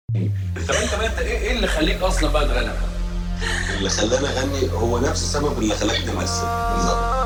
طب انت بقى انت ايه ايه اللي خليك اصلا بقى تغني؟ اللي خلاني اغني هو نفس السبب اللي خلاك تمثل بالظبط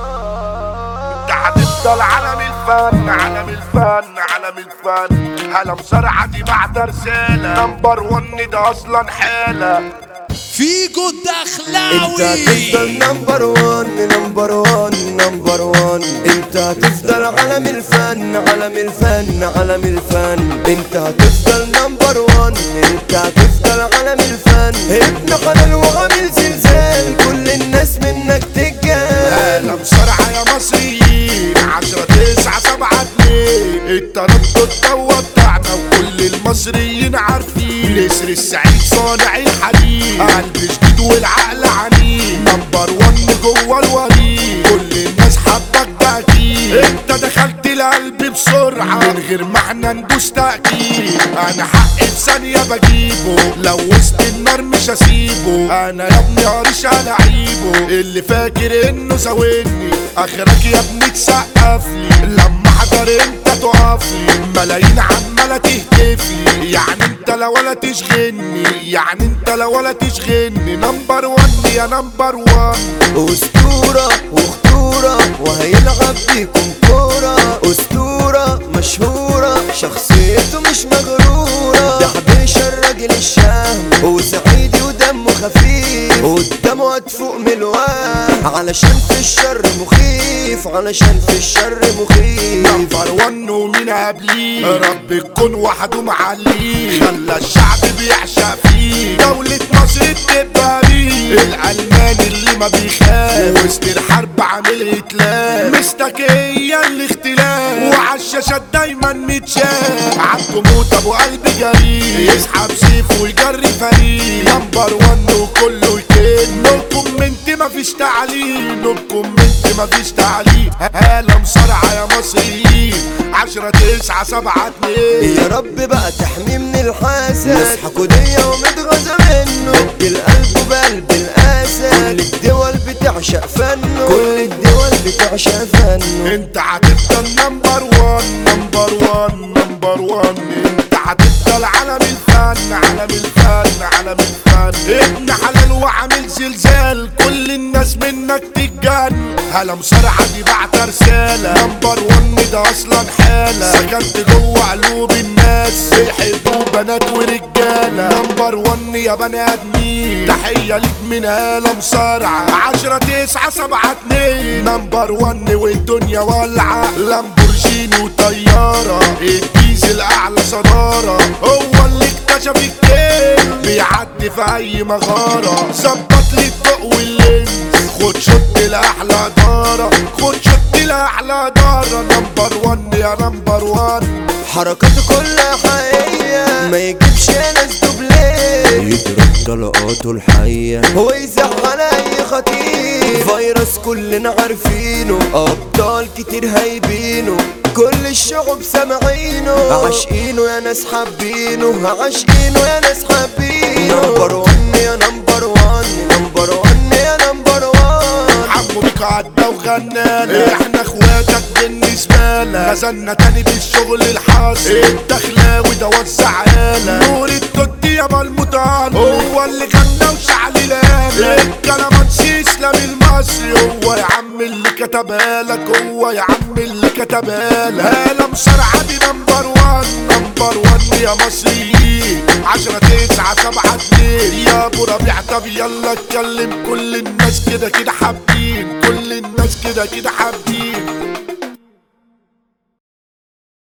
ده هتفضل عالم الفن عالم الفن عالم الفن هلا مصارعة دي بعد رسالة نمبر ون ده اصلا حالة فيجو انت الدخلاوي هتفضل نمبر وان نمبر وان نمبر وان انت هتفضل علم الفن علم الفن علم الفن انت هتفضل نمبر وان انت هتفضل علم الفن ابن حلال وعامل زلزال كل الناس منك تجال هلا مصارعة يا مصريين عشرة تسعة سبعة اتنين التردد دوا بتاعنا وكل المصريين عارفين نسر السعيد صانع الحديد قلب جديد والعقل عنيد نمبر ون جوه الوريد كل الناس حبك ده اكيد انت دخلت القلب بسرعة من غير ما احنا ندوس تأكيد انا حقي بثانية بجيبه لو وسط النار مش هسيبه انا يا ابني قريش انا عيبه اللي فاكر انه ساويني اخرك يا ابني تسقف لي لما حضر انت تقف لي ملايين عمالة تهتف لي يعني انت لا ولا تشغلني يعني انت لا ولا تشغلني نمبر ون يا نمبر ون اسطورة وخطورة وهيلعب بيكم كورة اسطورة مشهورة شخصيته مش مغرورة ده حبيش الراجل الشهم هو صعيدي ودمه خفيف قدامه هتفوق من الوهم علشان في الشر مخيف علشان في الشر مخيف نمبر ون ومين قبليه رب الكون وحده معليه خلى الشعب بيعشق فيه دولة مصر تبقى بيه الألماني اللي ما بيخاف وسط الحرب عامل اتلاف مستكية الاختلاف وعالشاشات دايما متشاف عنده موت ابو قلب جريء يسحب سيف ويجري فريق نمبر ون وكله يكن نو كومنت مفيش تعليق نو كومنت مفيش تعليق هلا مصارعة يا مصريين عشرة تسعة سبعة اتنين يا رب بقى تحميه من الحسد ناس حقودية ومتغاظة منه ادي القلب بقلب الاسد كل الدول بتعشق فنه كل الدول بتعشق فنه انت هتفضل نمبر وان نمبر وان نمبر وان انت هتفضل علم الفن علم الفن علم الفن ابن حلال وعامل زلزال كل الناس منك تتجن هلا مصارعة دي بعت رسالة نمبر وان ده اصلا حالة سكنت جوه قلوب الناس بيحبوا بنات ورجالة نمبر وان يا بني ادمين تحية ليك من هالة مصارعة عشرة تسعة سبعة اتنين نمبر وان والدنيا والعة لامبورجيني وطيارة الديزل اعلى صدارة هو اللي اكتشف الكيل بيعدي في اي مغارة ظبط لي الضوء واللينز خد شوت لاحلى دارة خد شوت لاحلى دارة نمبر وان يا نمبر وان حركاته كلها حقيقية ما يجيبش ناس دوبليه يضرب طلقاته الحية هو يزعل اي خطير فيروس كلنا عارفينه ابطال كتير هايبينه كل الشعوب سامعينه عاشقينه يا ناس حابينه عاشقينه يا ناس حابينه نمبر وان يا نمبر وان نمبر وان يا نمبر وان عمو بيك عدى وغنانا احنا اخواتك بالنسبة لك نزلنا تاني بالشغل الحاصل الدخلاوي ده وزعانا نور التوت يابا المطال هو اللي غنى وشعللان الكلامانسي اسلام المصري هو يا عم اللي كتبها لك هو يا عم اللي كتبها لك هلا مصارعة دي نمبر وان نمبر وان يا مصريين عشرة تسعة سبعة اتنين يا ابو ربيع طب يلا اتكلم كل الناس كده كده حابين كل الناس كده كده حابين